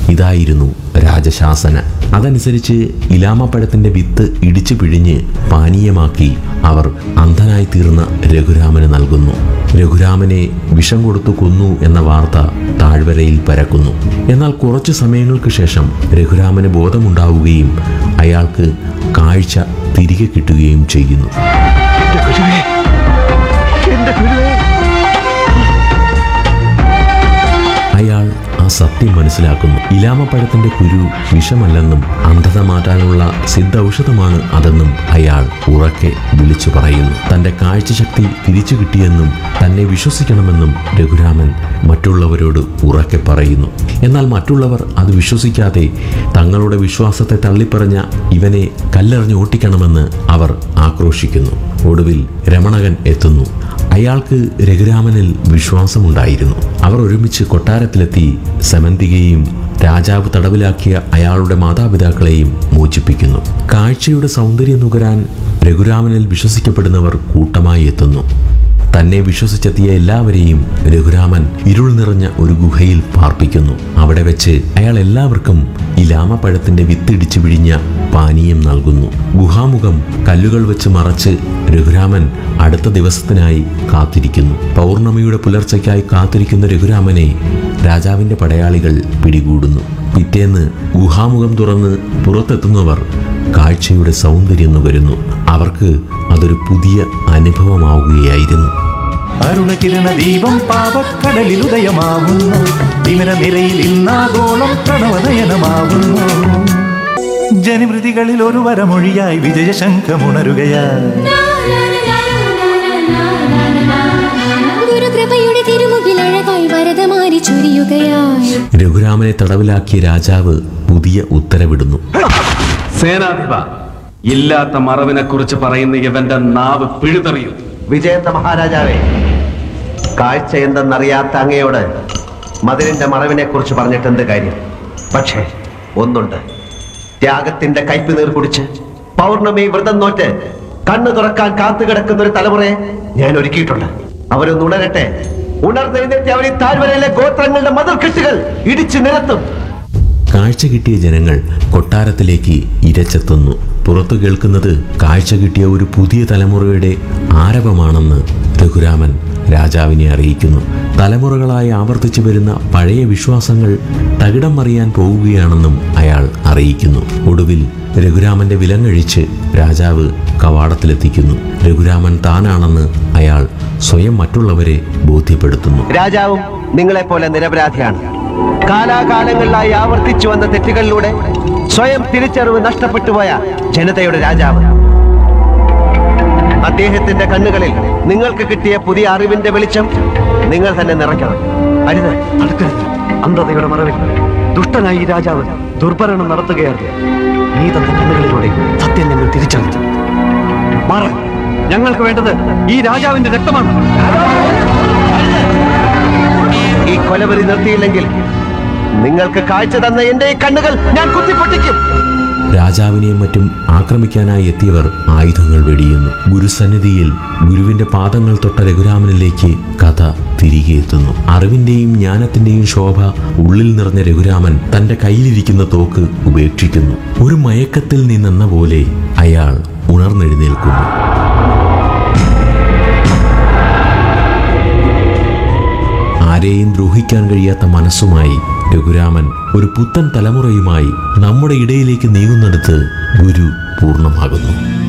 ഇതായിരുന്നു രാജശാസന അതനുസരിച്ച് ഇലാമപ്പഴത്തിന്റെ വിത്ത് ഇടിച്ചു പിഴിഞ്ഞ് പാനീയമാക്കി അവർ അന്ധനായി തീർന്ന രഘുരാമന് നൽകുന്നു രഘുരാമനെ വിഷം കൊടുത്തു കൊന്നു എന്ന വാർത്ത താഴ്വരയിൽ പരക്കുന്നു എന്നാൽ കുറച്ചു സമയങ്ങൾക്ക് ശേഷം രഘുരാമന് ബോധമുണ്ടാവുകയും അയാൾക്ക് കാഴ്ച തിരികെ കിട്ടുകയും ചെയ്യുന്നു എന്റെ ഗുരുവേ എന്റെ ഗുരുവേ അയാൾ ആ സത്യം മനസ്സിലാക്കുന്നു ഇലാമപ്പഴത്തിന്റെ കുരു വിഷമല്ലെന്നും അന്ധത മാറ്റാനുള്ള സിദ്ധ ഔഷധമാണ് അതെന്നും അയാൾ ഉറക്കെ വിളിച്ചു പറയുന്നു തന്റെ കാഴ്ചശക്തി തിരിച്ചു കിട്ടിയെന്നും തന്നെ വിശ്വസിക്കണമെന്നും രഘുരാമൻ മറ്റുള്ളവരോട് ഉറക്കെ പറയുന്നു എന്നാൽ മറ്റുള്ളവർ അത് വിശ്വസിക്കാതെ തങ്ങളുടെ വിശ്വാസത്തെ തള്ളിപ്പറഞ്ഞ ഇവനെ കല്ലെറിഞ്ഞ് ഓട്ടിക്കണമെന്ന് അവർ ആക്രോശിക്കുന്നു ഒടുവിൽ രമണകൻ എത്തുന്നു അയാൾക്ക് രഘുരാമനിൽ വിശ്വാസമുണ്ടായിരുന്നു അവർ ഒരുമിച്ച് കൊട്ടാരത്തിലെത്തി സമന്തികയും രാജാവ് തടവിലാക്കിയ അയാളുടെ മാതാപിതാക്കളെയും മോചിപ്പിക്കുന്നു കാഴ്ചയുടെ സൗന്ദര്യം നുകരാൻ രഘുരാമനിൽ വിശ്വസിക്കപ്പെടുന്നവർ കൂട്ടമായി എത്തുന്നു തന്നെ വിശ്വസിച്ചെത്തിയ എല്ലാവരെയും രഘുരാമൻ ഇരുൾ നിറഞ്ഞ ഒരു ഗുഹയിൽ പാർപ്പിക്കുന്നു അവിടെ വെച്ച് അയാൾ എല്ലാവർക്കും ഈ ലാമപ്പഴത്തിന്റെ വിത്തിടിച്ചു പിഴിഞ്ഞ പാനീയം നൽകുന്നു ഗുഹാമുഖം കല്ലുകൾ വെച്ച് മറച്ച് രഘുരാമൻ അടുത്ത ദിവസത്തിനായി കാത്തിരിക്കുന്നു പൗർണമിയുടെ പുലർച്ചയ്ക്കായി കാത്തിരിക്കുന്ന രഘുരാമനെ രാജാവിന്റെ പടയാളികൾ പിടികൂടുന്നു പിറ്റേന്ന് ഗുഹാമുഖം തുറന്ന് പുറത്തെത്തുന്നവർ കാഴ്ചയുടെ സൗന്ദര്യം നുകരുന്നു അവർക്ക് അതൊരു പുതിയ അനുഭവമാവുകയായിരുന്നു അരുണകിരണ ദീപം പാപക്കടലിൽ ഉദയമാവുന്നു വിമല നിരയിൽ ഇന്നാഗോളം പ്രണവനയനമാവുന്നു ജനമൃതികളിൽ ഒരു വരമൊഴിയായി വിജയശംഖമുണരുകയായി ഗുരുകൃപയുടെ തിരുമുകിൽ അഴകായി വരദമാരി ചൊരിയുകയായി രഘുരാമനെ തടവിലാക്കിയ രാജാവ് പുതിയ ഉത്തരവിടുന്നു സേനാധിപ ഇല്ലാത്ത മറവിനെ കുറിച്ച് പറയുന്ന ഇവന്റെ നാവ് പിഴുതെറിയും വിജയന്ത മഹാരാജാവേ കാഴ്ച എന്തെന്നറിയാത്ത അങ്ങയോട് മതിലിന്റെ മറവിനെ കുറിച്ച് പറഞ്ഞിട്ട് എന്ത് കാര്യം പക്ഷേ ഒന്നുണ്ട് ത്യാഗത്തിന്റെ കയ്പ് നീർ കുടിച്ച് പൗർണമി വ്രതം നോറ്റ് കണ്ണു തുറക്കാൻ കാത്തു കിടക്കുന്ന ഒരു തലമുറയെ ഞാൻ ഒരുക്കിയിട്ടുണ്ട് അവരൊന്ന് ഉണരട്ടെ ഉണർന്നെഴുന്നേറ്റ് അവർ ഈ താഴ്വരയിലെ ഗോത്രങ്ങളുടെ മതിൽക്കെട്ടുകൾ ഇടിച്ചു നിരത്തും കാഴ്ച കിട്ടിയ ജനങ്ങൾ കൊട്ടാരത്തിലേക്ക് ഇരച്ചെത്തുന്നു പുറത്തു കേൾക്കുന്നത് കാഴ്ച കിട്ടിയ ഒരു പുതിയ തലമുറയുടെ ആരവമാണെന്ന് രഘുരാമൻ രാജാവിനെ അറിയിക്കുന്നു തലമുറകളായി ആവർത്തിച്ചു വരുന്ന പഴയ വിശ്വാസങ്ങൾ തകിടം മറിയാൻ പോവുകയാണെന്നും അയാൾ അറിയിക്കുന്നു ഒടുവിൽ രഘുരാമന്റെ വിലങ്ങഴിച്ച് രാജാവ് കവാടത്തിലെത്തിക്കുന്നു രഘുരാമൻ താനാണെന്ന് അയാൾ സ്വയം മറ്റുള്ളവരെ ബോധ്യപ്പെടുത്തുന്നു രാജാവും നിങ്ങളെപ്പോലെ നിരപരാധിയാണ് കാലാകാലങ്ങളിലായി ആവർത്തിച്ചു വന്ന തെറ്റുകളിലൂടെ സ്വയം തിരിച്ചറിവ് നഷ്ടപ്പെട്ടു പോയ ജനതയുടെ രാജാവ് അദ്ദേഹത്തിന്റെ കണ്ണുകളിൽ നിങ്ങൾക്ക് കിട്ടിയ പുതിയ അറിവിന്റെ വെളിച്ചം നിങ്ങൾ തന്നെ നിറയ്ക്കണം അരുത് അടുക്കരുത് അന്ധതയുടെ മറവിൽ ദുഷ്ടനായി ഈ രാജാവ് ദുർഭരണം നടത്തുകയായിരുന്നു നീ തന്ന കണ്ണുകളിലൂടെ സത്യം ഞങ്ങൾ തിരിച്ചറിഞ്ഞു മാറ ഞങ്ങൾക്ക് വേണ്ടത് ഈ രാജാവിന്റെ രക്തമാണ് ഈ കൊലവരി നിർത്തിയില്ലെങ്കിൽ നിങ്ങൾക്ക് കാഴ്ച തന്ന എന്റെ ഈ കണ്ണുകൾ ഞാൻ കുത്തിപ്പൊട്ടിക്കും രാജാവിനെയും മറ്റും ആക്രമിക്കാനായി എത്തിയവർ ആയുധങ്ങൾ വെടിയുന്നു ഗുരുസന്നിധിയിൽ ഗുരുവിന്റെ പാദങ്ങൾ തൊട്ട രഘുരാമനിലേക്ക് കഥ തിരികെ എത്തുന്നു അറിവിന്റെയും ജ്ഞാനത്തിന്റെയും ശോഭ ഉള്ളിൽ നിറഞ്ഞ രഘുരാമൻ തന്റെ കയ്യിലിരിക്കുന്ന തോക്ക് ഉപേക്ഷിക്കുന്നു ഒരു മയക്കത്തിൽ നിന്നെന്ന പോലെ അയാൾ ഉണർന്നെഴുന്നേൽക്കുന്നു ആരെയും ദ്രോഹിക്കാൻ കഴിയാത്ത മനസ്സുമായി രഘുരാമൻ ഒരു പുത്തൻ തലമുറയുമായി നമ്മുടെ ഇടയിലേക്ക് നീങ്ങുന്നിടത്ത് ഗുരു പൂർണ്ണമാകുന്നു